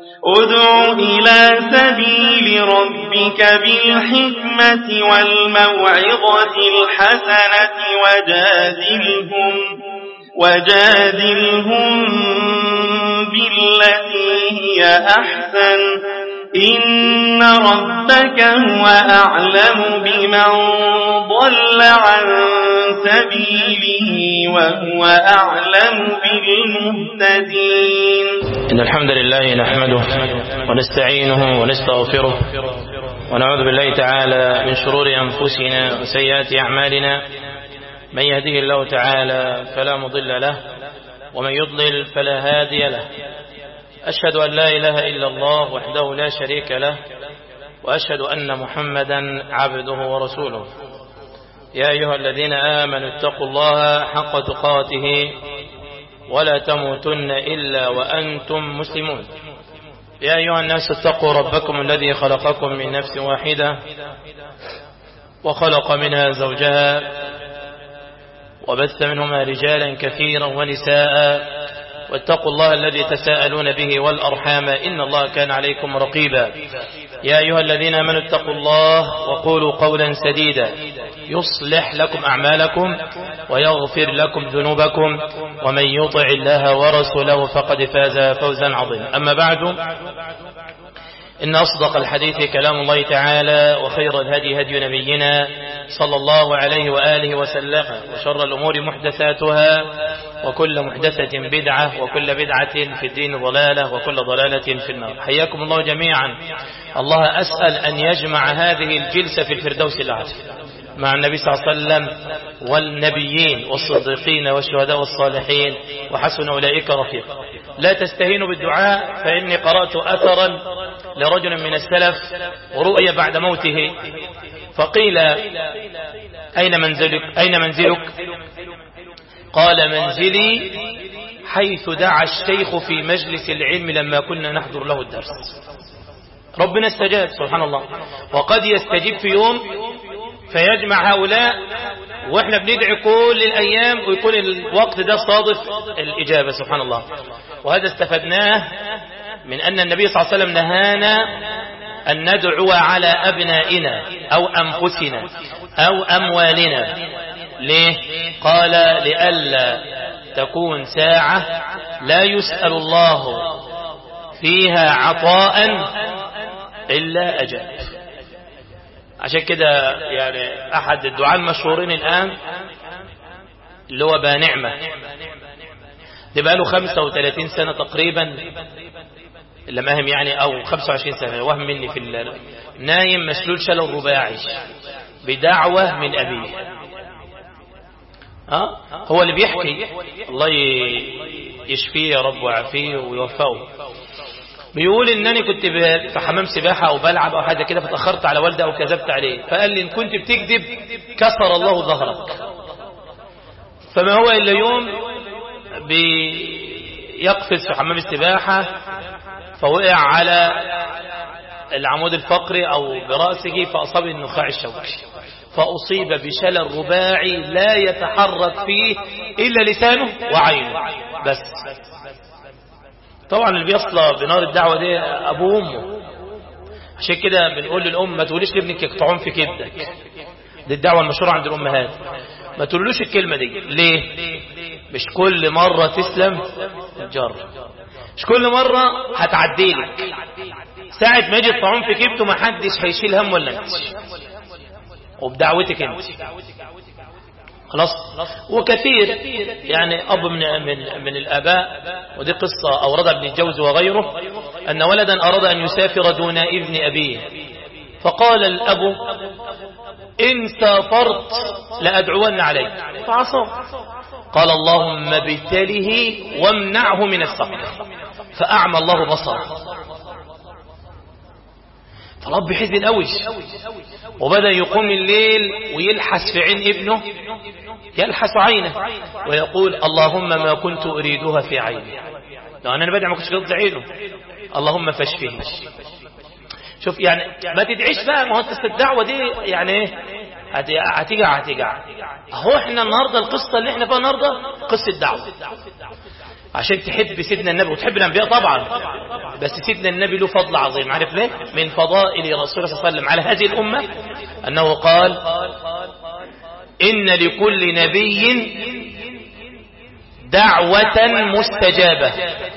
ادع إلى سبيل ربك بالحكمة والموعظة الحسنة وجادلهم وجادلهم بالتي هي أحسن إن ربك هو أعلم بمن ضل عن سبيله وهو أعلم بالمهتدين إن الحمد لله نحمده ونستعينه ونستغفره ونعوذ بالله تعالى من شرور أنفسنا وسيئات أعمالنا من يهده الله تعالى فلا مضل له ومن يضلل فلا هادي له أشهد أن لا إله إلا الله وحده لا شريك له وأشهد أن محمدا عبده ورسوله يا أيها الذين آمنوا اتقوا الله حق تقاته ولا تموتن إلا وأنتم مسلمون يا أيها الناس اتقوا ربكم الذي خلقكم من نفس واحدة وخلق منها زوجها وبث منهما رجالا كثيرا ونساء واتقوا الله الذي تساءلون به والأرحام إن الله كان عليكم رقيبا يا أيها الذين آمنوا اتقوا الله وقولوا قولا سديدا يصلح لكم أعمالكم ويغفر لكم ذنوبكم ومن يطع الله ورسوله فقد فاز فوزا عظيما أما بعد إن أصدق الحديث كلام الله تعالى وخير الهدي هدي نبينا صلى الله عليه وآله وسلم وشر الأمور محدثاتها وكل محدثة بدعة وكل بدعة في الدين ضلالة وكل ضلالة في النار حياكم الله جميعا الله أسأل أن يجمع هذه الجلسة في الفردوس الأعلى مع النبي صلى الله عليه وسلم والنبيين والصديقين والشهداء والصالحين وحسن أولئك رفيقا لا تستهينوا بالدعاء فإني قرأت أثرا لرجل من السلف ورؤي بعد موته فقيل أين منزلك أين منزلك قال منزلي حيث دعا الشيخ في مجلس العلم لما كنا نحضر له الدرس ربنا استجاب سبحان الله وقد يستجيب في يوم فيجمع هؤلاء واحنا بندعي كل الايام ويكون الوقت ده صادف الاجابه سبحان الله وهذا استفدناه من ان النبي صلى الله عليه وسلم نهانا ان ندعو على ابنائنا او انفسنا او اموالنا ليه قال لئلا تكون ساعه لا يسال الله فيها عطاء الا اجاب عشان كده يعني احد الدعاء المشهورين الان اللي هو بانعمة ده بقى له 35 سنة تقريبا اللي ماهم يعني او 25 سنة وهم مني في الليل. نايم مسلول شلل رباعي بدعوة من ابيه ها هو اللي بيحكي الله يشفيه يا رب ويعافيه ويوفقه بيقول انني كنت في حمام سباحة او بلعب او حاجة كده فتأخرت على والدي او كذبت عليه فقال لي ان كنت بتكذب كسر الله ظهرك فما هو الا يوم بيقفز في حمام السباحة فوقع على العمود الفقري او برأسه فاصاب النخاع الشوكي فاصيب بشلل رباعي لا يتحرك فيه الا لسانه وعينه بس طبعا اللي بيصلى بنار الدعوة دي أبوه وأمه عشان كده بنقول للأم ما تقوليش لابنك يقطعون في كبدك دي الدعوة المشهورة عند الأمهات ما تقولوش الكلمة دي ليه مش كل مرة تسلم جر مش كل مرة هتعديلك ساعة ما يجي الطعام في كبته ما حدش هيشيل هم ولا انت وبدعوتك انت خلاص وكثير يعني أب من, من, من الآباء ودي قصة أوردها ابن الجوز وغيره أن ولدا أراد أن يسافر دون إذن أبيه فقال الأب إن سافرت لأدعون عليك فعصى قال اللهم ابتله وامنعه من السفر فأعمى الله بصره فرب حزن قوي وبدأ يقوم الليل ويلحس في عين ابنه يلحس عينه ويقول اللهم ما كنت أريدها في عيني لو أنا بدع ما كنتش قصد عينه اللهم فاشفه شوف يعني ما تدعيش بقى ما هو انت الدعوة دي يعني ايه هتيجع هتيجع هو احنا النهاردة القصة اللي احنا فيها النهاردة قصة دعوة عشان تحب سيدنا النبي وتحب الأنبياء طبعا بس سيدنا النبي له فضل عظيم عارف ليه من فضائل رسول الله صلى الله عليه وسلم على هذه الأمة أنه قال إن لكل نبي دعوة مستجابة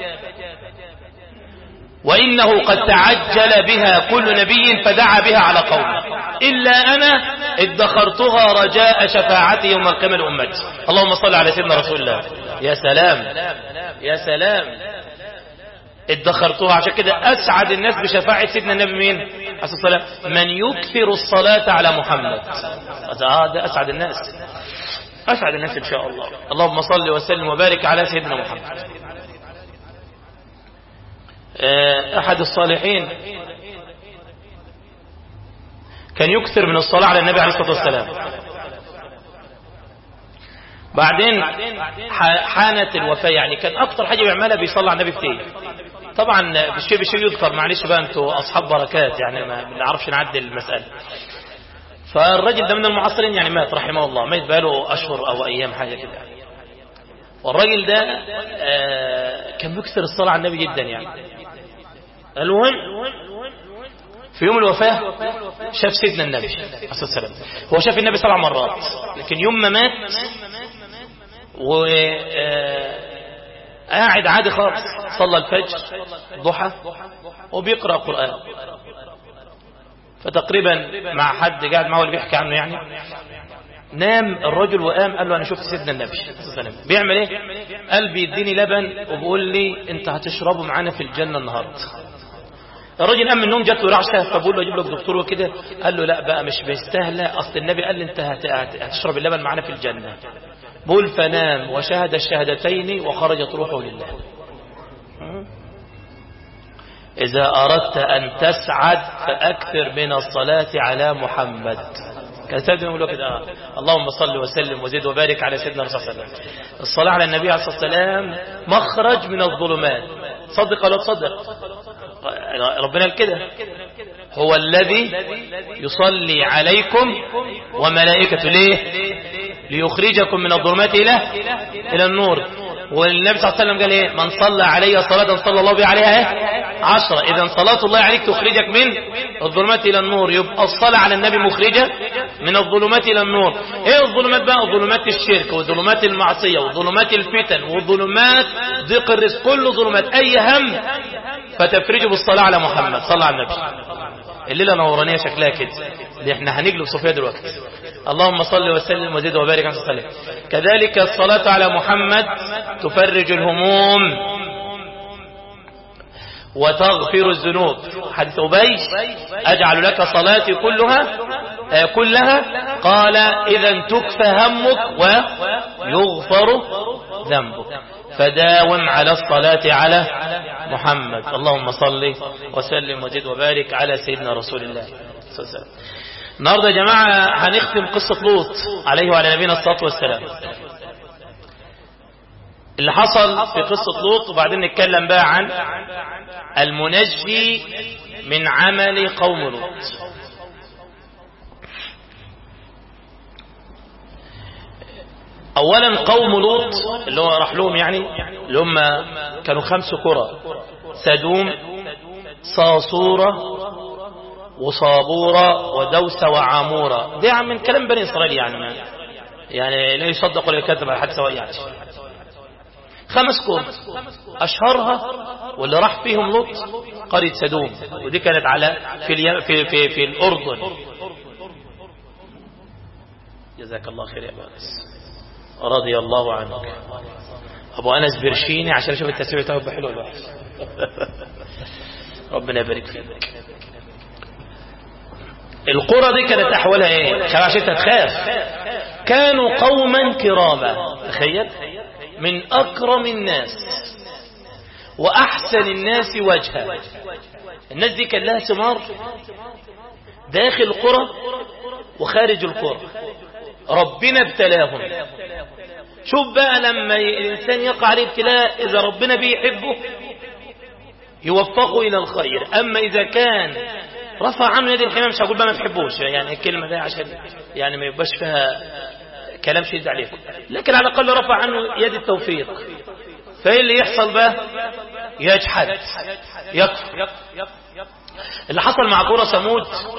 وإنه قد تعجل بها كل نبي فدعا بها على قومه إلا أنا ادخرتها رجاء شفاعتي يوم القيامة لأمتي اللهم صل على سيدنا رسول الله يا سلام يا سلام ادخرتها عشان كده أسعد الناس بشفاعة سيدنا النبي مين عليه الصلاة والسلام من يكثر الصلاة على محمد آه ده أسعد الناس أسعد الناس إن شاء الله اللهم صل وسلم وبارك على سيدنا محمد أحد الصالحين كان يكثر من الصلاة على النبي عليه الصلاة والسلام بعدين حانت الوفاة يعني كان أكتر حاجة بيعملها بيصلي على النبي كتير طبعا بالشيء بالشيء يذكر معلش بقى انتوا أصحاب بركات يعني ما بنعرفش نعدل المسألة فالراجل ده من المعاصرين يعني مات رحمه الله مات بقاله أشهر أو أيام حاجة كده والراجل ده كان بيكثر الصلاة على النبي جدا يعني المهم في يوم الوفاة شاف سيدنا النبي عليه الصلاة والسلام هو شاف النبي سبع مرات لكن يوم ما مات و قاعد عادي خالص صلى الفجر ضحى وبيقرأ قرآن فتقريبا مع حد قاعد معه اللي بيحكي عنه يعني نام الرجل وقام قال له انا شفت سيدنا النبي صلى بيعمل ايه قال بيديني لبن وبيقول لي انت هتشربه معانا في الجنه النهارده الراجل قام من النوم جات له رعشه فبقول له اجيب لك دكتور وكده قال له لا بقى مش بيستاهله اصل النبي قال لي انت هتشرب اللبن معانا في الجنه بقول فنام وشهد الشهادتين وخرجت روحه لله إذا أردت أن تسعد فأكثر من الصلاة على محمد كتاب يقول كده آه. اللهم صل وسلم وزد وبارك على سيدنا الرسول صلى الله عليه وسلم الصلاة على النبي عليه الصلاة والسلام مخرج من الظلمات صدق ولا تصدق ربنا كده هو الذي يصلي عليكم وملائكته ليه ليخرجكم من الظلمات إلى إلى النور والنبي صلى الله عليه وسلم قال ايه من صلى علي صلاة صلى الله بها عليها ايه عشرة اذا صلاة الله عليك تخرجك من الظلمات الى النور يبقى الصلاة على النبي مخرجة من الظلمات الى النور ايه الظلمات بقى ظلمات الشرك وظلمات المعصية وظلمات الفتن وظلمات ضيق الرزق كل ظلمات اي هم فتفرجه بالصلاة على محمد صلى على النبي الليلة نورانية شكلها كده اللي احنا هنقلب صوفيا دلوقتي اللهم صل وسلم وزد وبارك على وسلم كذلك الصلاة على محمد تفرج الهموم وتغفر الذنوب حديث أبي أجعل لك صلاتي كلها آه كلها قال إذا تكفى همك ويغفر ذنبك فداوم على الصلاة على محمد اللهم صل وسلم وزد وبارك على سيدنا رسول الله صلى الله عليه وسلم النهاردة يا جماعة هنختم قصة لوط عليه وعلى نبينا الصلاة والسلام اللي حصل في قصة لوط وبعدين نتكلم بقى عن المنجي من عمل قوم لوط اولا قوم لوط اللي هو راح لهم يعني اللي هم كانوا خمس قرى سدوم صاصورة وصابورة ودوس وعامورة دي من كلام بني إسرائيل يعني ما يعني لا يصدق ولا يكذب على حد سواء يعني خمس قرى أشهرها واللي راح فيهم لوط قرية سدوم ودي كانت على في اليم في في في الأردن جزاك الله خير يا بانس رضي الله عنك أبو أنس برشيني عشان أشوف التسوية بتاعه حلو ولا وحش ربنا يبارك فيك القرى دي كانت أحوالها إيه خلاص عشان تتخاف كانوا قوما كراما تخيل من أكرم الناس وأحسن الناس وجها الناس دي كان لها ثمار داخل القرى وخارج القرى ربنا ابتلاهم شوف بقى لما الإنسان يقع عليه ابتلاء إذا ربنا بيحبه يوفقه إلى الخير أما إذا كان رفع عنه يد الحمام مش هقول بقى ما تحبوش يعني الكلمة دي عشان يعني ما يبقاش فيها كلام شديد عليكم لكن على الأقل رفع عنه يد التوفيق فايه اللي يحصل بقى يجحد يكفر اللي حصل مع قرى ثمود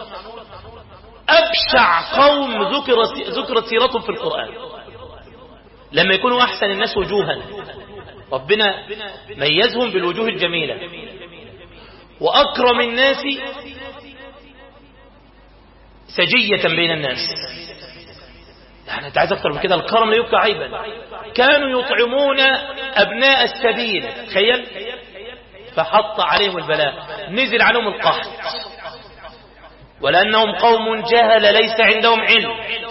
أبشع قوم ذكر ذكرت سيرتهم في القرآن لما يكونوا أحسن الناس وجوها ربنا ميزهم بالوجوه الجميلة وأكرم الناس سجية بين الناس يعني انت عايز اكتر من كده الكرم لا يبقى عيبا كانوا يطعمون ابناء السبيل تخيل فحط عليهم البلاء نزل عليهم القحط ولانهم قوم جهل ليس عندهم علم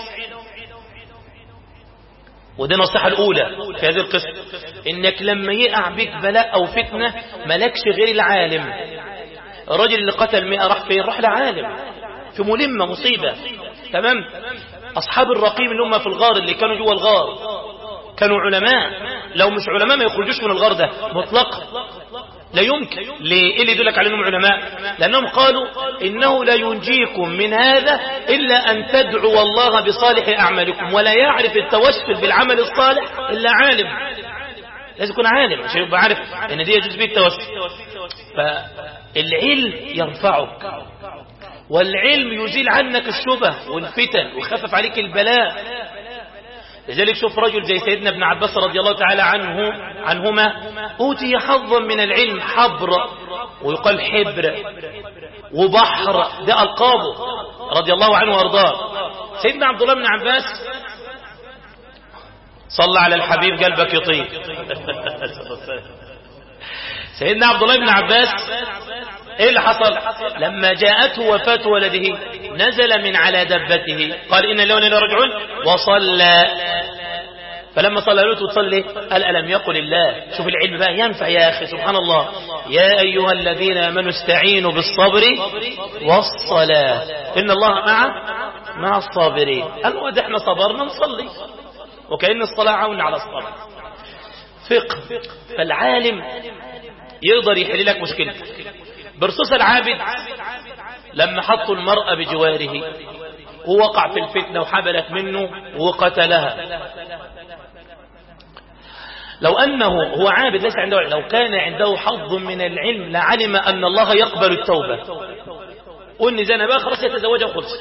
ودي النصيحة الأولى في هذه القصة إنك لما يقع بك بلاء أو فتنة ملكش غير العالم الرجل اللي قتل مئة راح فين راح لعالم في ملمة مصيبة تمام أصحاب الرقيم اللي هم في الغار اللي كانوا جوا الغار كانوا علماء لو مش علماء ما يخرجوش من الغار ده مطلقا لا يمكن ليه إيه اللي يدلك على انهم علماء لانهم قالوا انه لا ينجيكم من هذا الا ان تدعوا الله بصالح اعمالكم ولا يعرف التوسل بالعمل الصالح الا عالم لازم يكون عالم عشان يبقى عارف ان دي يجوز به التوسل فالعلم يرفعك والعلم يزيل عنك الشبه والفتن ويخفف عليك البلاء لذلك شوف رجل زي سيدنا ابن عباس رضي الله تعالى عنه عنهما أوتي حظا من العلم حبر ويقال حبر وبحر ده ألقابه رضي الله عنه وارضاه سيدنا عبد الله بن عباس صلى على الحبيب قلبك يطيب سيدنا عبد الله بن عباس ايه اللي حصل لما جاءته وفاة ولده نزل من على دبته قال إن اليوم لرجعون وصلى فلما صلى له تصلي قال ألم يقل الله شوف العلم بقى ينفع يا أخي سبحان الله يا أيها الذين آمنوا استعينوا بالصبر والصلاة إن الله مع مع الصابرين قال ده احنا صبرنا نصلي وكأن الصلاة عون على الصبر فقه فالعالم يقدر يحل لك مشكلتك برصوص العابد لما حطوا المرأة بجواره ووقع في الفتنة وحبلت منه وقتلها لو أنه هو عابد ليس عنده لو كان عنده حظ من العلم لعلم أن الله يقبل التوبة قلني زنا بقى خلاص يتزوجها وخلصت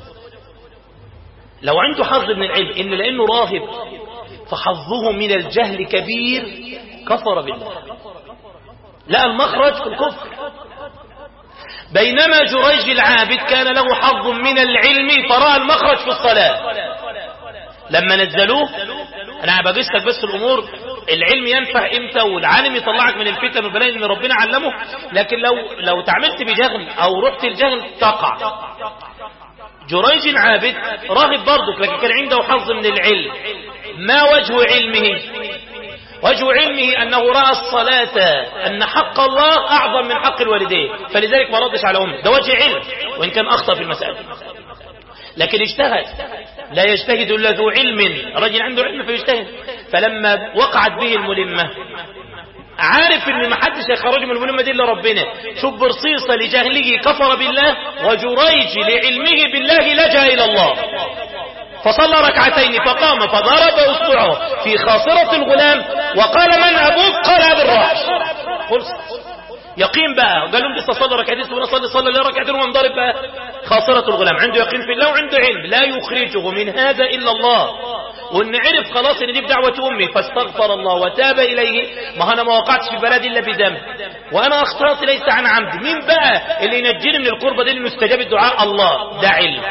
لو عنده حظ من العلم إن لأنه راهب فحظه من الجهل كبير كفر بالله لا المخرج في الكفر بينما جريج العابد كان له حظ من العلم فرأى المخرج في الصلاة لما نزلوه انا بقيسك بس الامور العلم ينفع امتى والعالم يطلعك من الفتن والبلاء ان ربنا علمه لكن لو لو تعملت بجهل او رحت الجهل تقع جريج العابد راغب برضك لكن كان عنده حظ من العلم ما وجه علمه وجه علمه أنه رأى الصلاة أن حق الله أعظم من حق الوالدين فلذلك ما ردش على أمه ده وجه علم وإن كان أخطأ في المسألة لكن اجتهد لا يجتهد إلا ذو علم رجل عنده علم فيجتهد فلما وقعت به الملمة عارف ان ما حدش هيخرج من الملمة دي الا ربنا شوف برصيصة لجهله كفر بالله وجريج لعلمه بالله لجأ الى الله فصلى ركعتين فقام فضرب اصبعه في خاصرة الغلام وقال من ابوك قال ابي الراحش خلص يقين بقى قال لهم لسه صلى ركعتين ثم صلى صلى لي ركعتين وانضرب بقى خاصرة الغلام عنده يقين في الله وعنده علم لا يخرجه من هذا الا الله وان عرف خلاص ان دي بدعوة امي فاستغفر الله وتاب اليه ما انا ما وقعتش في بلد الا بذنب وانا اخطأت ليس عن عمد مين بقى اللي ينجيني من القربة دي المستجاب الدعاء الله ده علم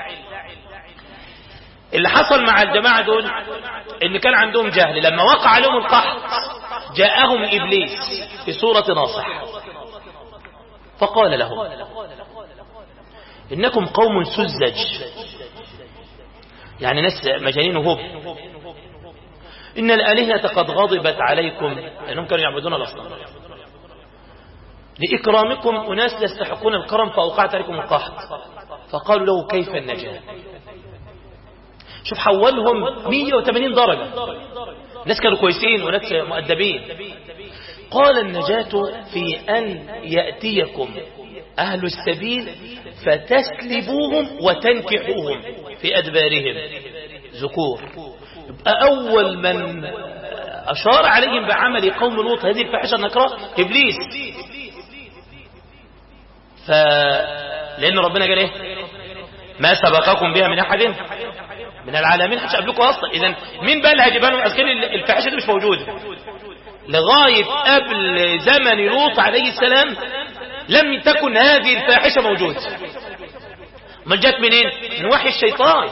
اللي حصل مع الجماعة دول ان كان عندهم جهل لما وقع عليهم القحط جاءهم ابليس في صورة ناصح فقال لهم انكم قوم سذج يعني ناس مجانين وهب ان الالهة قد غضبت عليكم لانهم كانوا يعبدون الاصنام لإكرامكم أناس يستحقون الكرم فأوقعت عليكم القحط فقالوا له كيف النجاة شوف حولهم 180 درجة ناس كانوا كويسين وناس مؤدبين قال النجاة في أن يأتيكم أهل السبيل فتسلبوهم وتنكحوهم في أدبارهم ذكور يبقى أول من أشار عليهم بعمل قوم لوط هذه الفاحشة النكراء إبليس ف لأن ربنا قال إيه ما سبقكم بها من أحد من العالمين حتى قبلكم أصلا إذا مين بقى اللي هيجيبها لهم أذكر الفاحشة دي مش موجودة لغاية قبل زمن لوط عليه السلام لم تكن هذه الفاحشة موجودة ما جت منين من وحي الشيطان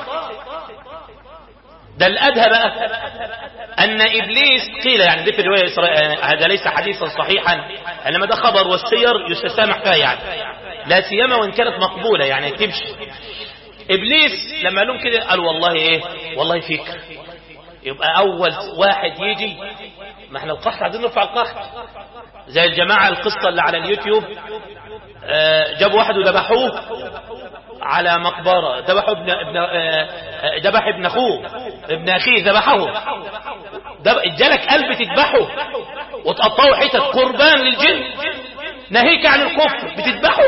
ده الأدهى بقى أن إبليس قيل يعني دي في الرواية هذا ليس حديثا صحيحا إنما ده خبر والسير يستسامح فيها يعني لا سيما وإن كانت مقبولة يعني تمشي إبليس لما قال لهم كده قال والله إيه والله فكر يبقى أول واحد يجي ما احنا القحط عايزين نرفع القحط زي الجماعة القصة اللي على اليوتيوب جابوا واحد وذبحوه على مقبرة ذبحوا ابن ابن ذبح ابن اخوه ابن اخيه ذبحه جالك قلب تذبحه وتقطعه حتت قربان للجن ناهيك عن الكفر بتذبحه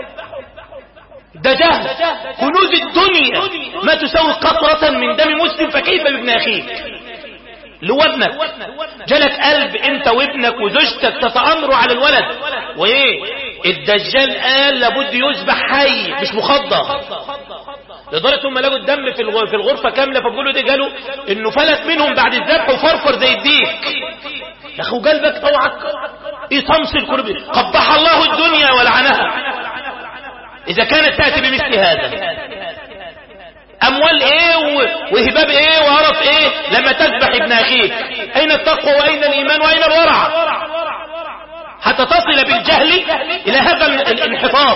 ده جهل كنوز الدنيا ما تساوي قطرة من دم مسلم فكيف بابن اخيك اللي هو ابنك جالك قلب انت وابنك وزوجتك تتأمروا على الولد وايه الدجال قال لابد يذبح حي مش مخدر لدرجة هم لقوا الدم في في الغرفة كاملة فبيقولوا دي قالوا انه فلت منهم بعد الذبح وفرفر زي الديك يا اخو قلبك اوعك ايه طمس القرب قبح الله الدنيا ولعنها اذا كانت تأتي بمثل هذا اموال ايه وهباب ايه وعرف ايه لما تذبح ابن اخيك اين التقوى واين الايمان واين الورع حتى تصل بالجهل الى هذا الانحطاط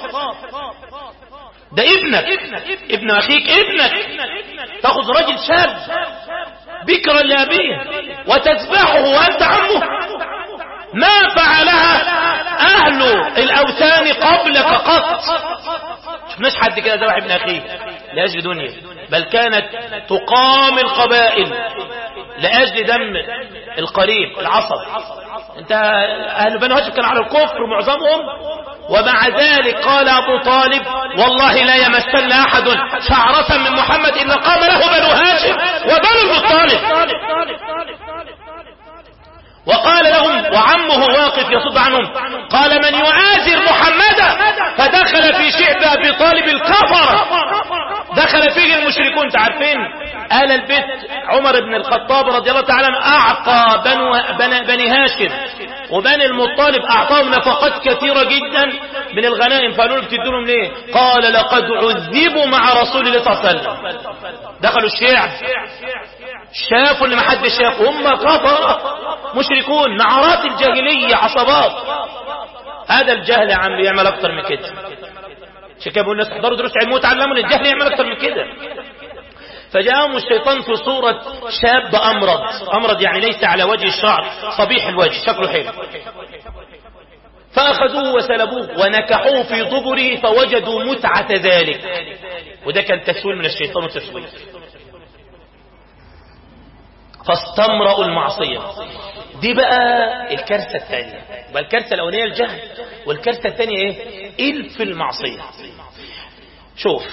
ده ابنك ابن اخيك ابنك تاخذ رجل شاب بكرا لابيه وتذبحه وانت عمه ما فعلها اهل الاوثان قبلك قط شفناش حد كده ذبح ابن اخيه لاجل دنيا بل كانت تقام القبائل لاجل دم القريب العصب انت اهل بني هاشم كانوا على الكفر معظمهم ومع ذلك قال ابو طالب والله لا يمسن احد شعرة من محمد الا قام له بنو هاشم وبنو المطالب وقال لهم وعمه واقف يصد عنهم قال من يعازر محمدا فدخل في شعب ابي طالب الكفر دخل فيه المشركون تعرفين آل البيت عمر بن الخطاب رضي الله تعالى عنه أعطى بنو بن بني هاشم وبني المطالب أعطاهم نفقات كثيرة جدا من الغنائم فقالوا له بتدونهم ليه قال لقد عذبوا مع رسول الله صلى الله عليه وسلم دخلوا الشعب شافوا اللي ما حد شافه هم كفرة مشركون نعرات الجاهلية عصبات هذا الجهل يا عم يعمل اكتر من كده عشان كده بقول الناس احضروا دروس علم وتعلموا ان الجهل يعمل اكتر من كده فجاءهم الشيطان في صورة شاب أمرض أمرض يعني ليس على وجه الشعر صبيح الوجه شكله حلو فأخذوه وسلبوه ونكحوه في ضبره فوجدوا متعة ذلك وده كان تسويل من الشيطان وتسويل فاستمرأوا المعصية دي بقى الكارثة الثانية بقى الكارثة الأولانية الجهل والكارثة الثانية ايه إلف المعصية شوف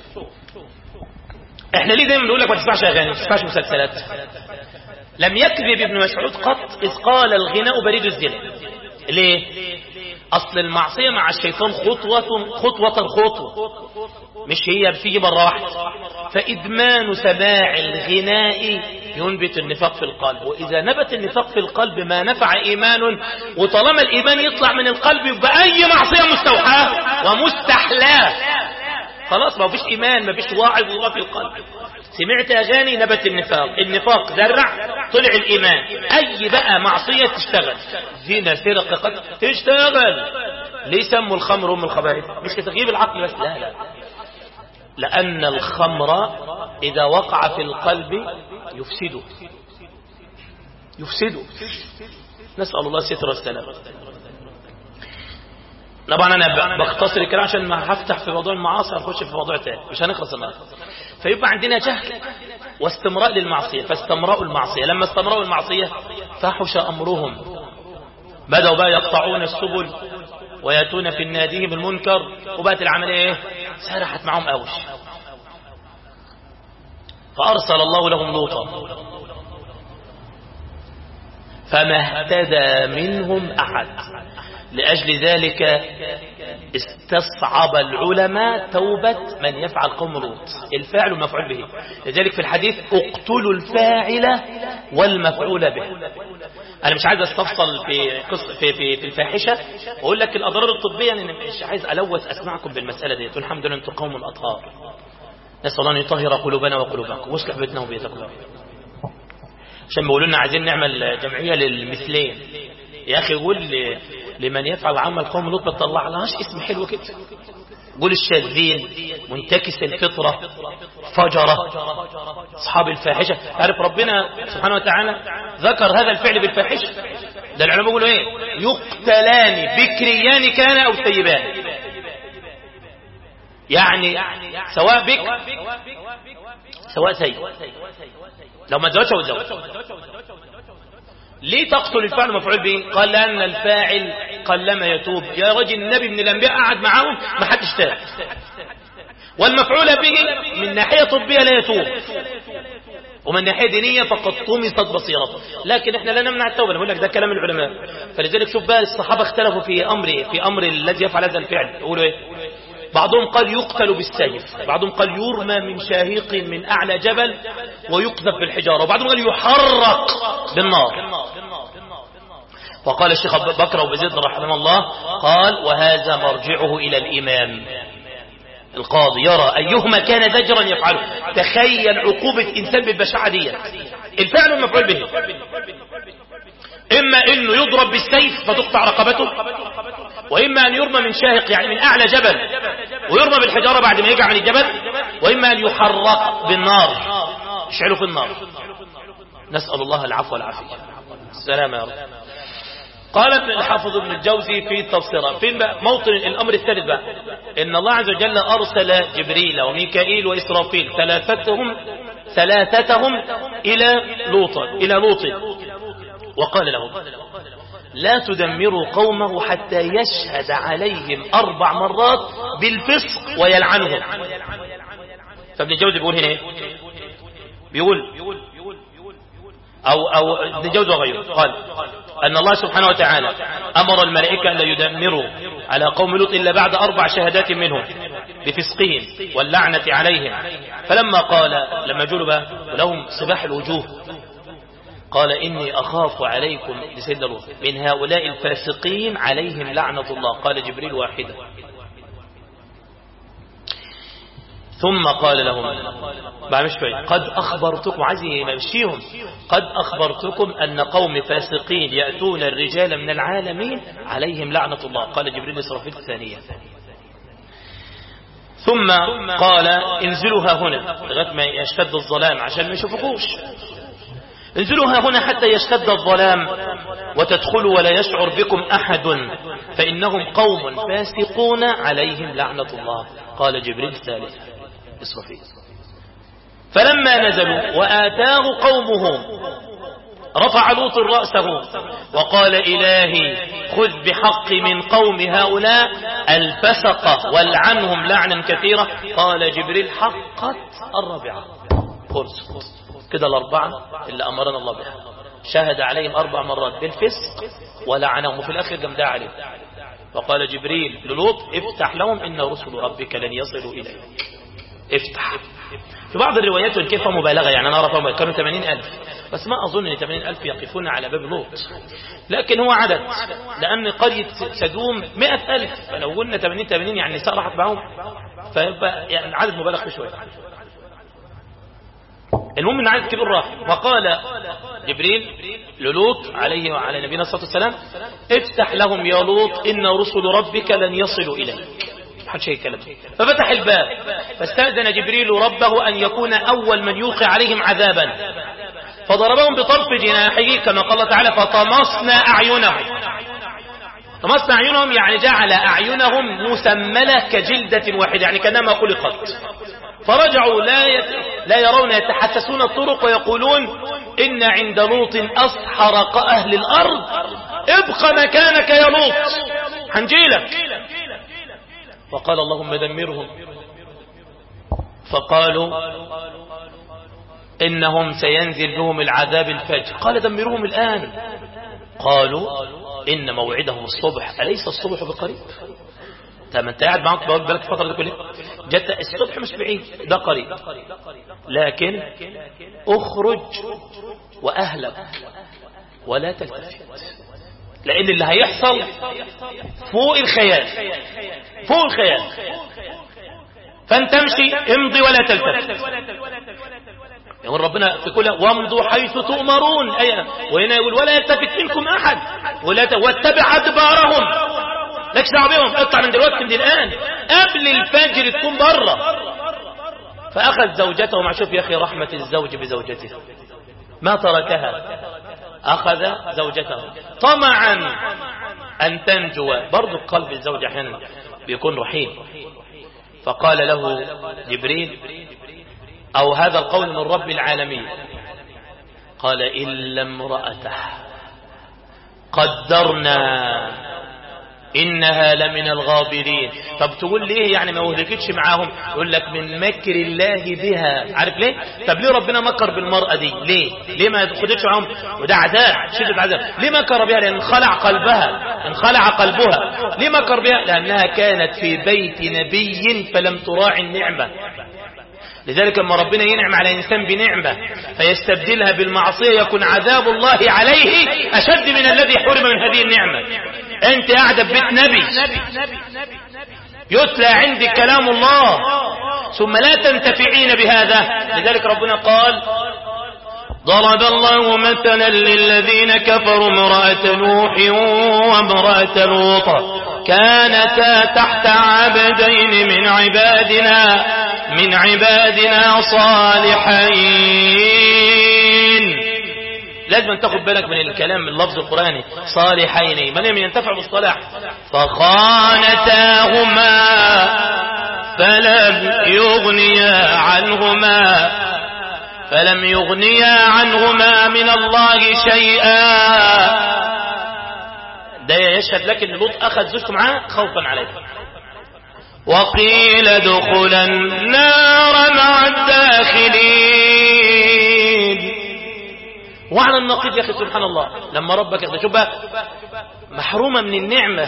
احنا ليه دايما بنقول لك ما تسمعش اغاني ما تسمعش مسلسلات لم يكذب ابن مسعود قط اذ قال الغناء بريد الزنا ليه اصل المعصيه مع الشيطان خطوه خطوه خطوه مش هي بتيجي مره واحده فادمان سماع الغناء ينبت النفاق في القلب واذا نبت النفاق في القلب ما نفع ايمان وطالما الايمان يطلع من القلب يبقى اي معصيه مستوحاه ومستحلاه خلاص ما فيش ايمان ما فيش واعظ الله في القلب سمعت اغاني نبت النفاق النفاق زرع طلع الايمان اي بقى معصيه تشتغل زنا سرقه قتل تشتغل ليه سموا الخمر ام الخبائث مش لتغييب العقل بس لا لا لان الخمر اذا وقع في القلب يفسده يفسده نسال الله الستر والسلام طبعا انا بختصر الكلام عشان ما هفتح في موضوع المعاصي هنخش في موضوع تاني مش هنخلص النهارده فيبقى عندنا جهل واستمراء للمعصيه فاستمرأوا المعصيه لما استمرأوا المعصيه فحش امرهم بدأوا بقى يقطعون السبل وياتون في الناديهم المنكر وبقت العمليه ايه سرحت معهم قوش فارسل الله لهم لوطا فما اهتدى منهم أحد لأجل ذلك استصعب العلماء توبة من يفعل قوم لوط الفاعل والمفعول به لذلك في الحديث اقتلوا الفاعل والمفعول به انا مش عايز استفصل في قصة في في, في الفاحشه واقول لك الاضرار الطبيه انا مش عايز الوث اسمعكم بالمساله دي الحمد لله انتم قوم اطهار نسال الله ان يطهر قلوبنا وقلوبكم ويصلح بيتنا وبيتكم عشان بيقولوا لنا عايزين نعمل جمعيه للمثلين يا اخي قول لمن يفعل عمل قوم لوط ما تطلع لهاش اسم حلو كده قول الشاذين منتكس الفطرة فجرة أصحاب الفاحشة عارف ربنا سبحانه وتعالى ذكر هذا الفعل بالفاحشة ده العلماء بيقولوا ايه يقتلان بكريان كان أو ثيبان يعني سواء بك سواء ثيب لو ما تزوجش او تزوج ليه تقتل الفاعل مفعول به قال لأن الفاعل قلما يتوب يا رجل النبي من الأنبياء قعد معاهم ما حدش تاب والمفعول به من ناحية طبية لا يتوب ومن ناحية دينية فقد طمست بصيرته لكن احنا لا نمنع التوبة نقول لك ده كلام العلماء فلذلك شوف بقى الصحابة اختلفوا في أمر في أمر الذي يفعل هذا الفعل يقولوا ايه بعضهم قال يقتل بالسيف بعضهم قال يرمى من شاهق من أعلى جبل ويقذف بالحجارة وبعضهم قال يحرق بالنار وقال الشيخ بكر وبزيد رحمه الله قال وهذا مرجعه إلى الإمام القاضي يرى أيهما كان زجرا يفعله تخيل عقوبة إنسان بالبشاعة دي الفعل المفعول به إما أنه يضرب بالسيف فتقطع رقبته وإما أن يرمى من شاهق يعني من أعلى جبل ويرمى بالحجارة بعد ما يقع عن الجبل وإما أن يحرق بالنار يشعله في النار نسأل الله العفو والعافية السلام يا رب قال ابن الحافظ ابن الجوزي في التفسير فين بقى موطن الأمر الثالث بقى إن الله عز وجل أرسل جبريل وميكائيل وإسرافيل ثلاثتهم ثلاثتهم إلى لوط إلى لوط وقال لهم لا تدمروا قومه حتى يشهد عليهم أربع مرات بالفسق ويلعنهم فابن الجوزي بيقول هنا ايه بيقول أو, أو ابن الجوزي وغيره قال أن الله سبحانه وتعالى أمر الملائكة أن لا يدمروا على قوم لوط إلا بعد أربع شهادات منهم بفسقهم واللعنة عليهم فلما قال لما جلب لهم صباح الوجوه قال إني أخاف عليكم لسيدنا لوط من هؤلاء الفاسقين عليهم لعنة الله قال جبريل واحدة ثم قال لهم بعد مش شوي قد أخبرتكم عايز يمشيهم قد أخبرتكم أن قوم فاسقين يأتون الرجال من العالمين عليهم لعنة الله قال جبريل إسرافيل الثانية ثم قال انزلوا ها هنا لغايه ما يشتد الظلام عشان ما يشوفوكوش انزلوا ها هنا حتى يشتد الظلام وتدخلوا ولا يشعر بكم أحد فإنهم قوم فاسقون عليهم لعنة الله قال جبريل ثالث إسرافيل فلما نزلوا وآتاه قومه رفع لوط رأسه وقال إلهي خذ بحق من قوم هؤلاء الفسق والعنهم لعنا كثيرة قال جبريل حقت الرابعة فرصة كده الأربعة اللي أمرنا الله بها شهد عليهم أربع مرات بالفسق ولعنهم وفي الآخر قام دعا عليهم وقال جبريل للوط افتح لهم إن رسل ربك لن يصلوا إليك افتح في بعض الروايات والكيف مبالغة يعني أنا أعرف كانوا 80 ألف بس ما أظن أن 80 ألف يقفون على باب لوط لكن هو عدد لأن قرية سدوم 100 ألف فلو قلنا 80 80 يعني النساء راحت معهم فيبقى يعني عدد مبالغ في شوية المهم ان عدد كبير راح وقال جبريل للوط عليه وعلى نبينا الصلاة والسلام افتح لهم يا لوط إن رسل ربك لن يصلوا إليك محدش يتكلم ففتح الباب فاستأذن جبريل ربه أن يكون أول من يوقع عليهم عذابا فضربهم بطرف جناحه كما قال تعالى فطمسنا أعينهم طمسنا أعينهم يعني جعل أعينهم مسملة كجلدة واحدة يعني كانما خلقت فرجعوا لا يت... لا يرون يتحسسون الطرق ويقولون إن عند لوط أسحرق أهل الأرض ابق مكانك يا لوط هنجيلك وقال اللهم دمرهم فقالوا إنهم سينزل لهم العذاب الفجر قال دمروهم الآن قالوا إن موعدهم الصبح أليس الصبح بقريب طب انت قاعد معاك بقول بالك الفترة دي كلها جت الصبح مش بعيد ده قريب لكن اخرج وأهلك ولا تلتفت لأن اللي هيحصل فوق الخيال فوق الخيال فانت امشي امضي ولا تلتفت يقول ربنا في كل وامضوا حيث تؤمرون أيه وهنا يقول ولا يلتفت منكم أحد ولا ت... واتبع أدبارهم لكش دعوه بيهم اطلع من دلوقتي من الآن قبل الفجر تكون بره فأخذ زوجته مع شوف يا أخي رحمة الزوج بزوجته ما تركها أخذ زوجته طمعا أن تنجو برضو قلب الزوج أحيانا بيكون رحيم فقال له جبريل أو هذا القول من رب العالمين قال إلا امرأته قدرنا إنها لمن الغابرين طب تقول ليه يعني ما وهلكتش معاهم يقول لك من مكر الله بها عارف ليه طب ليه ربنا مكر بالمرأة دي ليه ليه ما تخدتش معاهم وده عذاب شدة عذاب ليه مكر بها لأن انخلع قلبها انخلع قلبها ليه مكر بها لأنها كانت في بيت نبي فلم تراعي النعمة لذلك لما ربنا ينعم على إنسان بنعمة فيستبدلها بالمعصية يكون عذاب الله عليه أشد من الذي حرم من هذه النعمة أنت قاعدة ببيت نبي يتلى عندك كلام الله ثم لا تنتفعين بهذا لذلك ربنا قال ضرب الله مثلا للذين كفروا امرأة نوح وامرأة لوط كانتا تحت عبدين من عبادنا من عبادنا صالحين لازم أن تاخد بالك من الكلام اللفظ القرآني صالحين من لم ينتفع بالصلاح فخانتاهما فلم يغنيا عنهما فلم يغنيا عنهما من الله شيئا ده يشهد لك ان لوط اخذ زوجته معاه خوفا عليه وقيل ادخل النار مع الداخلين وعلى النقيض يا اخي سبحان الله لما ربك يخشى بقى محرومه من النعمه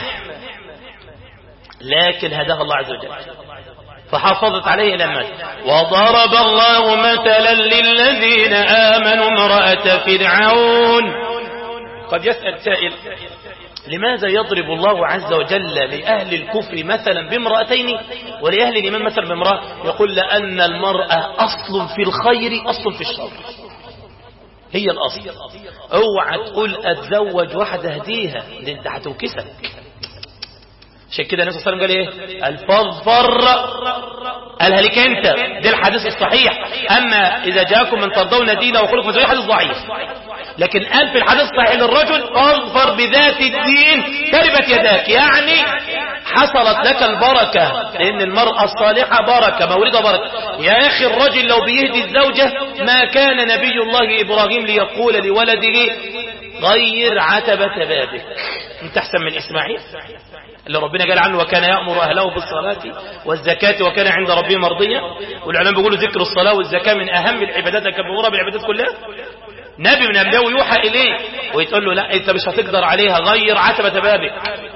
لكن هداها الله عز وجل فحافظت عليه إلى المال وضرب الله مثلا للذين آمنوا امرأة فرعون قد يسأل سائل لماذا يضرب الله عز وجل لأهل الكفر مثلا بامرأتين ولأهل الإيمان مثلا بامرأة يقول لأن المرأة أصل في الخير أصل في الشر هي الأصل اوعى تقول أتزوج واحدة هديها دي انت هتوكسك عشان كده النبي صلى الله عليه وسلم قال ايه الفظفر قالها لك انت ده الحديث الصحيح اما اذا جاءكم من ترضون دينه وخلقه فزوجه حديث ضعيف لكن قال في الحديث الصحيح للرجل اظفر بذات الدين تربت يداك يعني حصلت لك البركة لان المرأة الصالحة بركة مولدة بركة يا اخي الرجل لو بيهدي الزوجة ما كان نبي الله ابراهيم ليقول لولده غير عتبة بابك انت احسن من اسماعيل اللي ربنا قال عنه وكان يأمر أهله بالصلاة والزكاة وكان عند ربه مرضيا والعلماء بيقولوا ذكر الصلاة والزكاة من أهم العبادات كبيرة بالعبادات كلها نبي من أنبياء يوحى إليه ويتقول له لا أنت مش هتقدر عليها غير عتبة بابك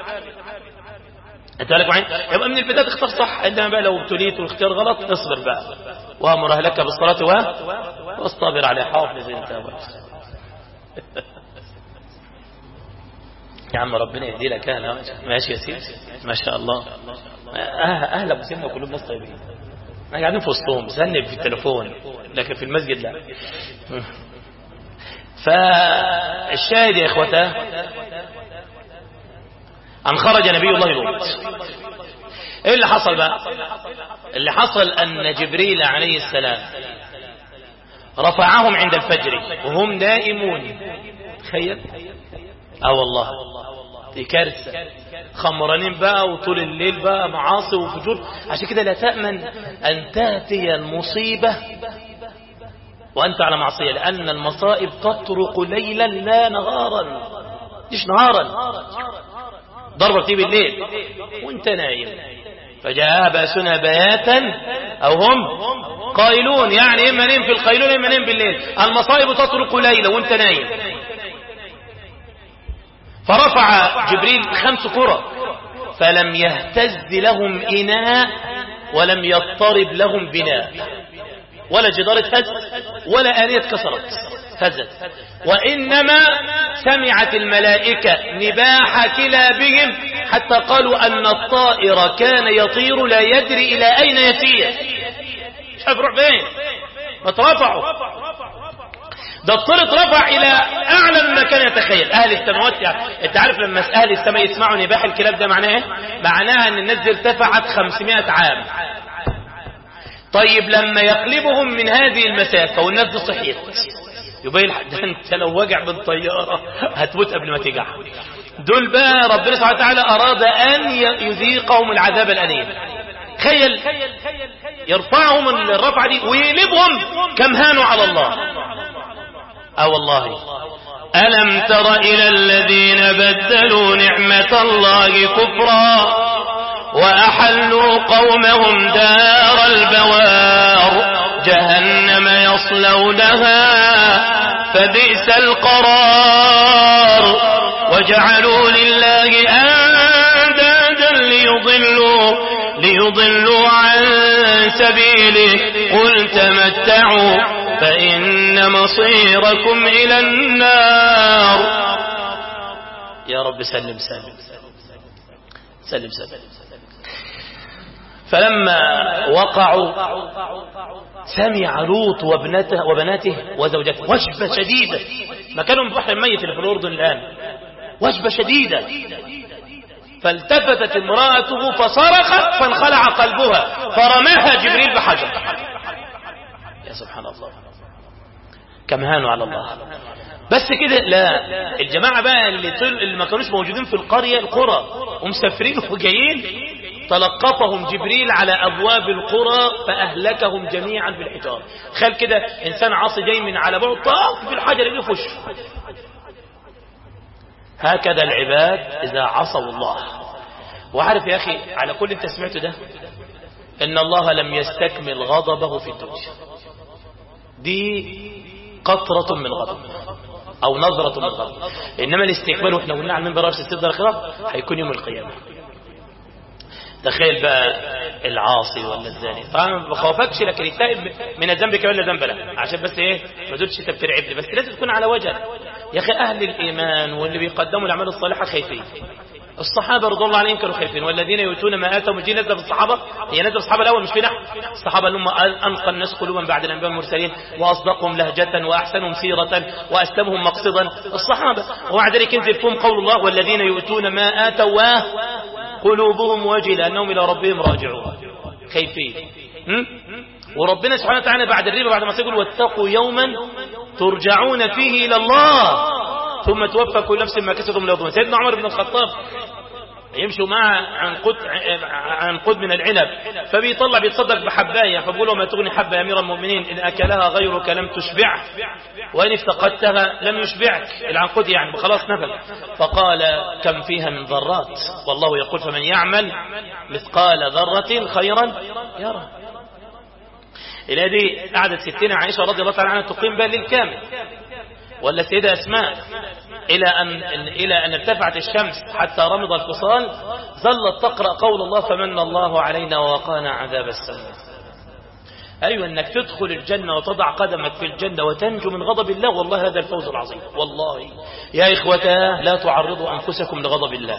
انت بالك معين يبقى من البداية تختار صح عندما بقى لو ابتليت والاختيار غلط اصبر بقى وامر اهلك بالصلاة و واصطبر على حافظ انت يا عم ربنا يهدي لك اهلا ماشي يا سيدي ما شاء الله اهل ابو سيدنا كلهم ناس طيبين احنا قاعدين في وسطهم بسنب في التليفون لكن في المسجد لا فالشاهد يا اخوته ان خرج نبي الله لوط ايه اللي حصل بقى اللي حصل ان جبريل عليه السلام رفعهم عند الفجر وهم نائمون تخيل اه والله دي كارثة خمرانين بقى وطول الليل بقى معاصي وفجور عشان كده لا تأمن أن تأتي المصيبة وأنت على معصية لأن المصائب تطرق ليلا لا نهارا مش نهارا ضربة بتيجي بالليل وانت نايم فجاء بأسنا بياتا أو هم قائلون يعني إما نيم في القيلون إما نيم بالليل المصائب تطرق ليلا وانت نايم فرفع جبريل خمس كرة فلم يهتز لهم إناء ولم يضطرب لهم بناء ولا جدار اتهز ولا آلية كسرت هزت وإنما سمعت الملائكة نباح كلابهم حتى قالوا أن الطائر كان يطير لا يدري إلى أين يسير شاف روح فين ما اترفعوا ده الطير اترفع إلى أعلى مما كان يتخيل أهل السماوات يعني أنت عارف لما أهل السماء يسمعوا نباح الكلاب ده معناه إيه؟ معناها أن الناس دي ارتفعت 500 عام طيب لما يقلبهم من هذه المسافة والناس دي صحيت يبين ده انت لو وجع بالطيارة هتموت قبل ما تجع دول بقى ربنا سبحانه وتعالى أراد أن يذيقهم العذاب الأليم تخيل يرفعهم الرفعة دي ويقلبهم كم هانوا على الله اه والله ألم تر إلى الذين بدلوا نعمة الله كفرا وأحلوا قومهم دار البوار جهنم يصلونها فبئس القرار وجعلوا لله أندادا ليضلوا ليضلوا عن سبيله قل تمتعوا فإن مصيركم إلى النار يا رب سلم سلم سلم سلم فلما وقعوا سمع لوط وابنته وبناته وزوجته وجبة شديدة مكانهم في بحر الميت اللي في الأردن الآن وجبة شديدة فالتفتت امرأته فصرخت فانخلع قلبها فرماها جبريل بحجر يا سبحان الله كم هانوا على الله بس كده لا الجماعة بقى اللي, طل... اللي ما كانوش موجودين في القرية القرى ومسافرين وجايين تلقفهم جبريل على أبواب القرى فأهلكهم جميعا بالحجار خال كده إنسان عاصي جاي من على بعد طاف بالحجر اللي فش هكذا العباد إذا عصوا الله وعارف يا أخي على كل انت سمعته ده إن الله لم يستكمل غضبه في الدنيا دي قطرة من غضب أو نظرة من غضب إنما الاستكمال وإحنا قلنا عن منبر الستة الآخرة هيكون يوم القيامة تخيل بقى العاصي ولا الزاني طبعا ما بخوفكش لكن التائب من الذنب كمان لا ذنب له عشان بس ايه ما تقولش انت بترعبني بس لازم تكون على وجه يا اخي اهل الايمان واللي بيقدموا الاعمال الصالحه خايفين الصحابة رضي الله عليهم كانوا خايفين والذين يؤتون ما آتوا دي نزل في الصحابة هي نزل في الصحابة الأول مش في نحن الصحابة اللي هم أنقى الناس قلوبا بعد الأنبياء المرسلين وأصدقهم لهجة وأحسنهم سيرة وأسلمهم مقصدا الصحابة ومع ذلك ينزل فيهم قول الله والذين يؤتون ما آتوا قلوبهم وجلة أنهم إلى ربهم راجعون خايفين وربنا سبحانه وتعالى بعد الربا بعد ما يقول واتقوا يوما ترجعون فيه إلى الله ثم توفى كل نفس ما كسبت من يظلمون سيدنا عمر بن الخطاب يمشوا معه عنقود عنقود من العنب فبيطلع بيتصدق بحبايه فبقول له ما تغني حبه يا امير المؤمنين ان اكلها غيرك لم تشبعه وان افتقدتها لم يشبعك العنقود يعني خلاص نفذ فقال كم فيها من ذرات والله يقول فمن يعمل مثقال ذره خيرا يرى الى دي قعدت ستنا عائشه رضي الله تعالى عنها تقيم بها للكامل ولا سيدة أسماء إلى أن, إلى أن ارتفعت الشمس حتى رمض الفصال ظلت تقرأ قول الله فمن الله علينا ووقانا عذاب السماء أيوة أنك تدخل الجنة وتضع قدمك في الجنة وتنجو من غضب الله والله هذا الفوز العظيم والله يا إخوتا لا تعرضوا أنفسكم لغضب الله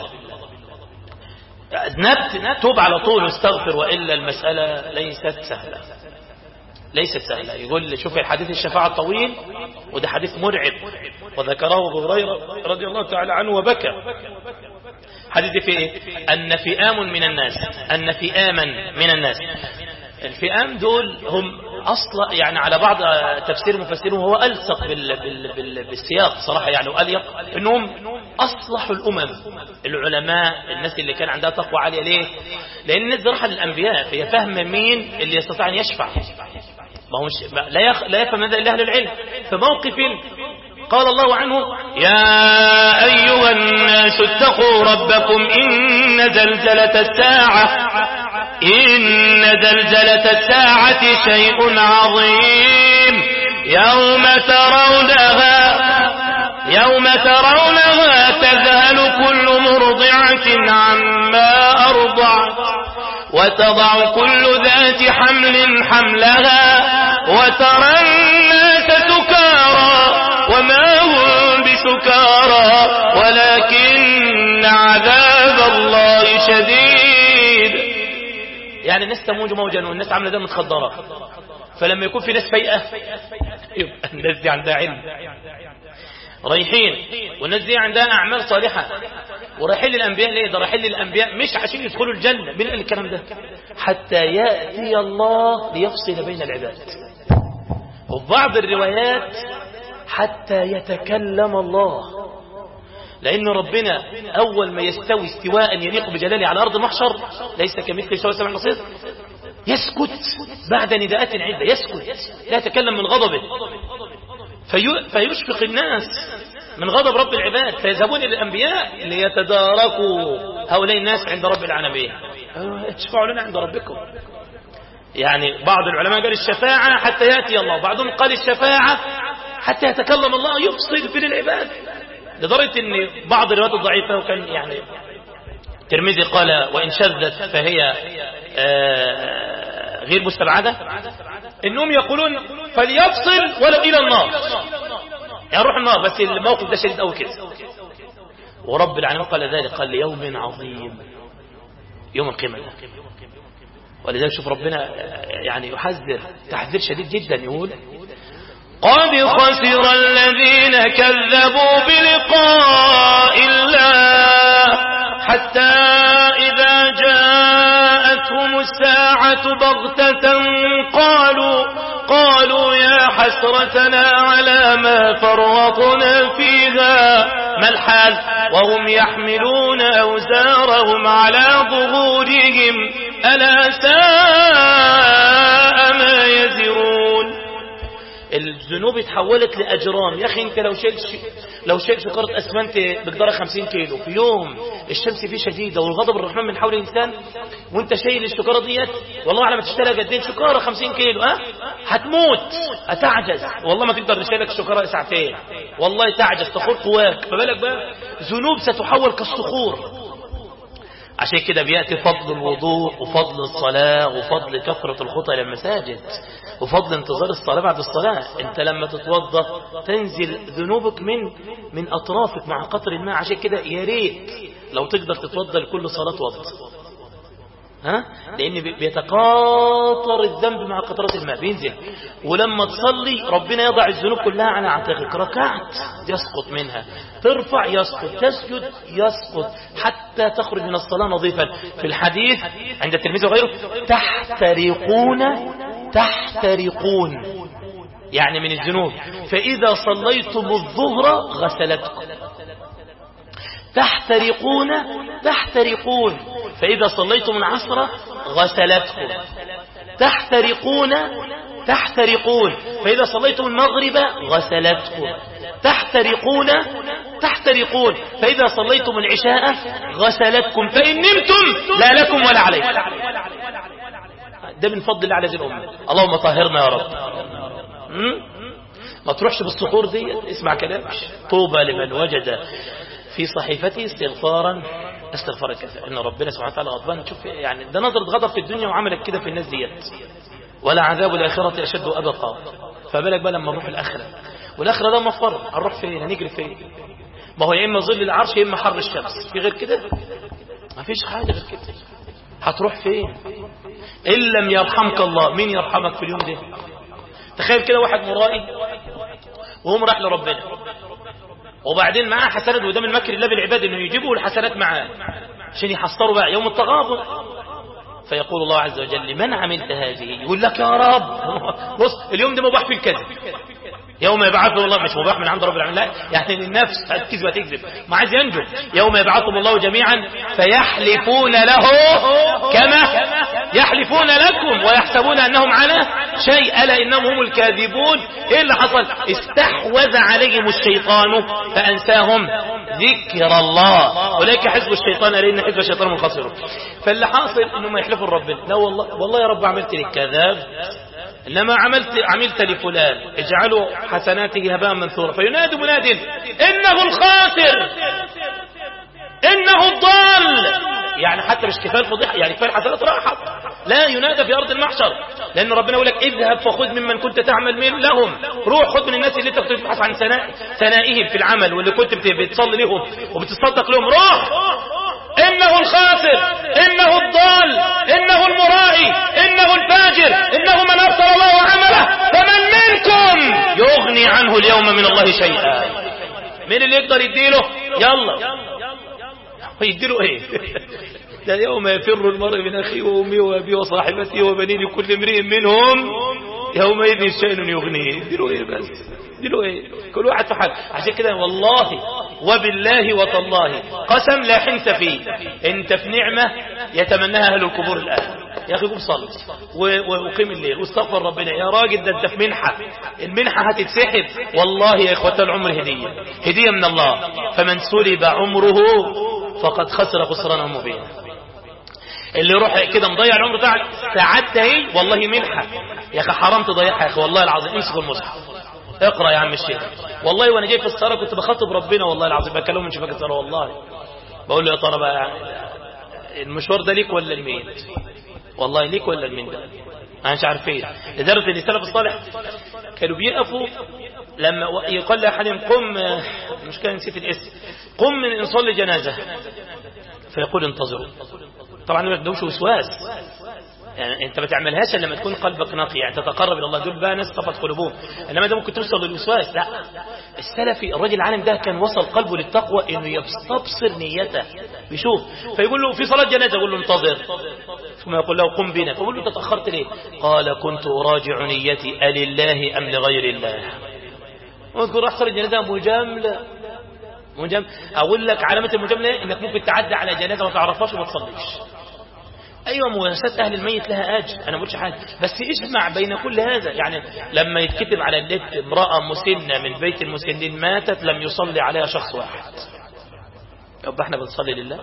نبت توب على طول واستغفر وإلا المسألة ليست سهلة ليست سهلة يقول شوف الحديث الشفاعة الطويل وده حديث مرعب وذكره أبو هريرة رضي الله تعالى عنه وبكى حديث في إيه؟ أن فئام من الناس أن فئاما من الناس الفئام دول هم أصلا يعني على بعض تفسير مفسرين وهو ألصق بال بال بال بالسياق صراحة يعني وأليق أنهم أصلح الأمم العلماء الناس اللي كان عندها تقوى عالية ليه لأن الناس راحة للأنبياء فهي فاهمة مين اللي يستطيع أن يشفع ما هو لا يخ... لا يفهم هذا إلا أهل العلم فموقف قال الله عنه يا أيها الناس اتقوا ربكم إن زلزلة الساعة إن زلزلة الساعة شيء عظيم يوم ترونها يوم ترونها تذهل كل مرضعة عما أرضعت وتضع كل ذات حمل حملها وترى الناس سكارى وما هم بسكارى ولكن عذاب الله شديد يعني الناس تموج موجا والناس عامله ده متخدره فلما يكون في ناس فايقه يبقى الناس دي عندها علم رايحين والناس دي عندها اعمال صالحه ورايحين للانبياء ليه ده رايحين للانبياء مش عشان يدخلوا الجنه مين قال الكلام ده حتى ياتي الله ليفصل بين العباد وفي بعض الروايات حتى يتكلم الله لأن ربنا أول ما يستوي استواء يليق بجلاله على أرض المحشر ليس كمثل سوى سمع البصير يسكت بعد نداءات عدة يسكت لا يتكلم من غضبه في فيشفق الناس من غضب رب العباد فيذهبون إلى الأنبياء ليتداركوا هؤلاء الناس عند رب العالمين اشفعوا لنا عند ربكم يعني بعض العلماء قال الشفاعة حتى يأتي الله بعضهم قال الشفاعة حتى يتكلم الله يفصل بين العباد لدرجة ان بعض الروايات الضعيفة وكان يعني الترمذي قال وإن شذت فهي غير مستبعدة انهم يقولون فليفصل ولو الى النار يعني روح النار بس الموقف ده شديد قوي كده ورب العالمين قال ذلك قال ليوم عظيم يوم القيامة ده ولذلك شوف ربنا يعني يحذر تحذير شديد جدا يقول قد خسر الذين كذبوا بلقاء الله حتى إذا جاءتهم الساعة بغتة قالوا قالوا يا حسرتنا على ما فرطنا فيها ما الحال وهم يحملون أوزارهم على ظهورهم ألا ساء ما يزرون الذنوب اتحولت لأجرام يا أخي أنت لو شيل لو شيل شكارة أسمنت بقدرة 50 كيلو في يوم الشمس فيه شديدة والغضب الرحمن من حول الإنسان وأنت شايل الشكارة ديت والله على ما تشتريها قد ايه شكارة 50 كيلو ها هتموت هتعجز والله ما تقدر تشيلك الشكارة ساعتين والله تعجز تخور قواك فبالك بقى ذنوب ستحول كالصخور عشان كده بيأتي فضل الوضوء وفضل الصلاة وفضل كثرة الخطى إلى المساجد وفضل انتظار الصلاة بعد الصلاة انت لما تتوضا تنزل ذنوبك من من أطرافك مع قطر الماء عشان كده يا ريت لو تقدر تتوضا لكل صلاة وضع ها لان بيتقاطر الذنب مع قطرات الماء بينزل ولما تصلي ربنا يضع الذنوب كلها على عاتقك ركعت يسقط منها ترفع يسقط تسجد يسقط حتى تخرج من الصلاة نظيفا في الحديث عند التلميذ وغيره تحترقون تحترقون يعني من الذنوب فإذا صليتم الظهر غسلتكم تحترقون تحترقون فإذا صليتم العصر غسلتكم تحترقون تحترقون فإذا صليتم المغرب غسلتكم تحترقون تحترقون فإذا صليتم العشاء غسلتكم فإن نمتم لا لكم ولا عليكم ده من فضل الله على هذه الأمة اللهم طهرنا يا رب ما تروحش بالصخور دي اسمع كلامك طوبى لمن وجد في صحيفته استغفارا استغفارا كثيرا ان ربنا سبحانه وتعالى غضبان تشوف يعني ده نظرة غضب في الدنيا وعملك كده في الناس ديت ولا عذاب الآخرة أشد أبقى فبالك بقى لما نروح الآخرة والآخرة ده مفر هنروح فين هنجري فين ما هو يا إما ظل العرش يا إما حر الشمس في غير كده ما فيش حاجة غير كده هتروح فين إن لم يرحمك الله مين يرحمك في اليوم ده تخيل كده واحد مرائي وهم راح لربنا وبعدين معاه حسنات وده من مكر الله بالعباد انه يجيبوا الحسنات معاه عشان يحصروا بقى يوم التغابن فيقول الله عز وجل لمن عملت هذه يقول لك يا رب بص اليوم ده مباح في الكذب يوم يبعثه الله مش مباح من عند رب العالمين لا يعني النفس هتكذب وتكذب ما عايز ينجو يوم يبعثهم الله جميعا فيحلفون له كما يحلفون لكم ويحسبون انهم على شيء الا انهم هم الكاذبون ايه اللي حصل استحوذ عليهم الشيطان فانساهم ذكر الله اولئك حزب الشيطان لان حزب الشيطان منخسر فاللي حاصل انهم يحلفوا ربنا لا والله والله يا رب عملت لك كذاب إنما عملت عملت لفلان اجعلوا حسناته هباء منثورا فينادي مناد إنه الخاسر إنه الضال يعني حتى مش كفاية الفضيحة يعني كفاية الحسنات راحت لا ينادى في أرض المحشر لأن ربنا يقول لك اذهب فخذ ممن كنت تعمل من لهم روح خذ من الناس اللي انت كنت تبحث عن سناء سنائهم في العمل واللي كنت بتصلي لهم وبتصدق لهم روح إنه الخاسر إنه الضال إنه المرائي إنه الفاجر إنه من أبطل الله عمله فمن منكم يغني عنه اليوم من الله شيئا مين اللي يقدر يديله يلا يديله ايه ده يوم يفر المرء من اخيه وامه وابيه وصاحبته وبنيه لكل امرئ منهم يومئذ شأن يغنيه يديله ايه بس يديله ايه كل واحد في حال عشان كده والله وبالله وتالله قسم لا حنس فيه انت في نعمة يتمناها اهل القبور الان يا اخي قوم صلي وقيم الليل واستغفر ربنا يا راجل ده انت في منحة المنحة هتتسحب والله يا اخوة العمر هدية هدية من الله فمن سلب عمره فقد خسر خسرانا مبينا اللي يروح كده مضيع العمر بتاعك ساعات اهي والله منحة يا اخي حرام تضيعها يا اخي والله العظيم امسك المصحف اقرا يا عم الشيخ والله وانا جاي في الصلاه كنت بخاطب ربنا والله العظيم بكلمه من شبكه الصلاه والله بقول له يا ترى بقى يعني المشوار ده ليك ولا لمين والله ليك ولا لمين ده انا مش عارفين لدرجه ان السلف الصالح كانوا بيقفوا لما يقال لاحدهم قم مش كان نسيت الاسم قم من نصلي جنازه فيقول انتظروا طبعا ما بدهمش وسواس يعني انت ما تعملهاش الا لما تكون قلبك نقي يعني تتقرب الى الله دول بقى ناس طفت قلوبهم انما ده ممكن توصل للوسواس لا السلفي الراجل العالم ده كان وصل قلبه للتقوى انه يستبصر نيته بيشوف فيقول له في صلاه جنازه يقول له انتظر ثم يقول له قم بنا فيقول له تاخرت ليه قال كنت اراجع نيتي ألله ام لغير الله واذكر احصل الجنازه مجامله مجام اقول لك علامه المجامله انك ممكن تعدي على جنازه ما تعرفهاش وما تصليش ايوه مواساه اهل الميت لها اجر انا ما بقولش حاجه بس اجمع بين كل هذا يعني لما يتكتب على النت امراه مسنه من بيت المسنين ماتت لم يصلي عليها شخص واحد يبقى احنا بنصلي لله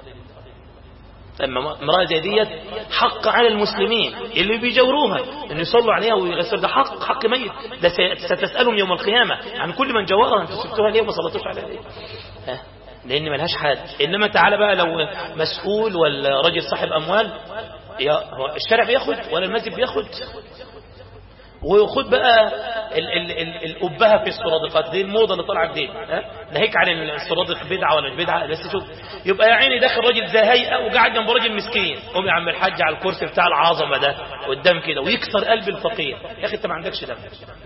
اما امراه زي ديت حق على المسلمين اللي بيجوروها ان يصلوا عليها ويغسلوا ده حق حق ميت ده ستسالهم يوم القيامه عن كل من جوارها انتوا سبتوها ليه وما صليتوش عليها ليه ها لان ملهاش حد انما تعالى بقى لو مسؤول ولا راجل صاحب اموال يا هو الشارع بياخد ولا المسجد بياخد وخد بقى ال ال ال الأبهة في السرادقات دي الموضة اللي طالعه جديد ها ناهيك عن السرادق بدعة ولا مش بدعة بس شوف يبقى يا عيني داخل راجل ذا هيئة وقاعد جنب راجل مسكين قوم يا عم الحاج على الكرسي بتاع العظمة ده قدام كده ويكسر قلب الفقير يا أخي أنت ما عندكش دم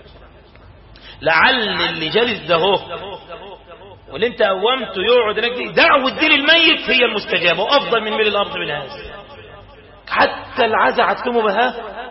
لعل اللي جالس ده هو واللي انت قومته يقعد هناك دي دعوة دين الميت هي المستجابة وأفضل من ميل الأرض من هذا حتى العزا عتكمه بها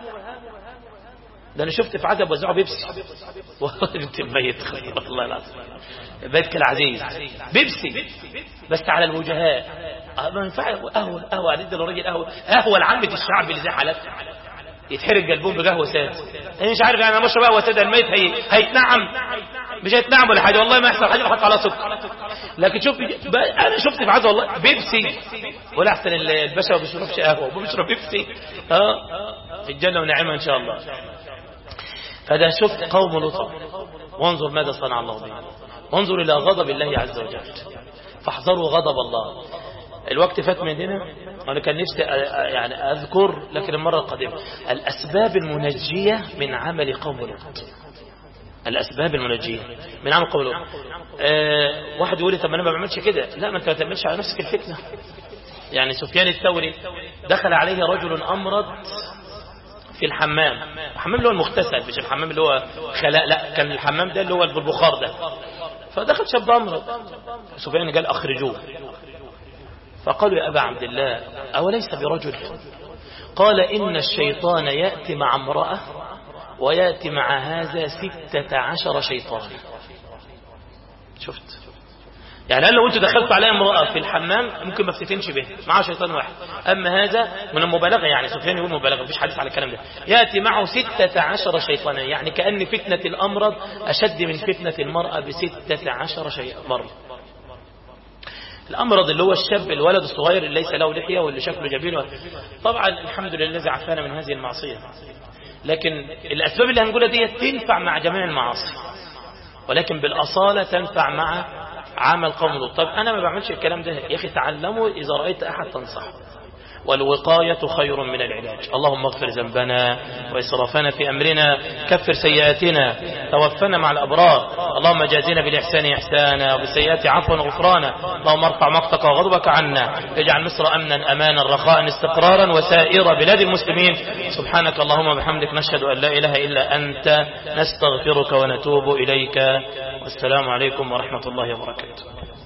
ده أنا شفت في عزا وزعوا بيبسي والله بنت الميت خير الله العظيم بيتك العزيز بيبسي بس على الوجهاء ما ينفع قهوة قهوة عدد الراجل قهوة قهوة لعامة الشعب اللي زي حالتك يتحرق قلبهم بقهوة ساد انا مش عارف يعني مشرب قهوة ساد الميت هي هيتنعم مش هيتنعم ولا حاجة والله ما يحصل حاجة حط على سكر لكن شوف انا شفت في عزا والله بيبسي ولا احسن الباشا ما بيشربش قهوة وبيشرب بيبسي اه في الجنة ونعمها ان شاء الله فده شفت قوم لوط وانظر ماذا صنع الله بهم وانظر إلى غضب الله عز وجل فاحذروا غضب الله الوقت فات مننا أنا كان نفسي يعني أذكر لكن المرة القادمة الأسباب المنجية من عمل قوم لوط الأسباب المنجية من عمل قوم لوط أه واحد يقول لي طب أنا ما بعملش كده لا ما أنت ما تعملش على نفسك الفتنة يعني سفيان الثوري دخل عليه رجل أمرض في الحمام الحمام اللي هو المغتسل مش الحمام اللي هو خلاء لا كان الحمام ده اللي هو بالبخار ده فدخل شاب أمرض سفيان قال أخرجوه فقالوا يا أبا عبد الله أوليس برجل قال إن الشيطان يأتي مع امرأة ويأتي مع هذا ستة عشر شيطان شفت يعني لو انت دخلت عليها امرأة في الحمام ممكن ما افتتنش به معه شيطان واحد اما هذا من المبالغة يعني سفيان يقول مبالغة مفيش حديث على الكلام ده يأتي معه ستة عشر شيطانا يعني كأن فتنة الأمرض أشد من فتنة المرأة بستة عشر شيء مرة الأمرض اللي هو الشاب الولد الصغير اللي ليس له لحية واللي شكله جميل طبعا الحمد لله الذي عافانا من هذه المعصية لكن الأسباب اللي هنقولها دي تنفع مع جميع المعاصي ولكن بالأصالة تنفع مع عمل قوم لوط طب أنا ما بعملش الكلام ده يا أخي تعلموا إذا رأيت أحد تنصحه والوقاية خير من العلاج اللهم اغفر ذنبنا وإسرافنا في أمرنا كفر سيئاتنا توفنا مع الأبرار اللهم جازنا بالإحسان إحسانا وبالسيئات عفوا وغفرانا اللهم ارفع مقتك وغضبك عنا اجعل مصر أمنا أمانا رخاء استقرارا وسائر بلاد المسلمين سبحانك اللهم وبحمدك نشهد أن لا إله إلا أنت نستغفرك ونتوب إليك والسلام عليكم ورحمة الله وبركاته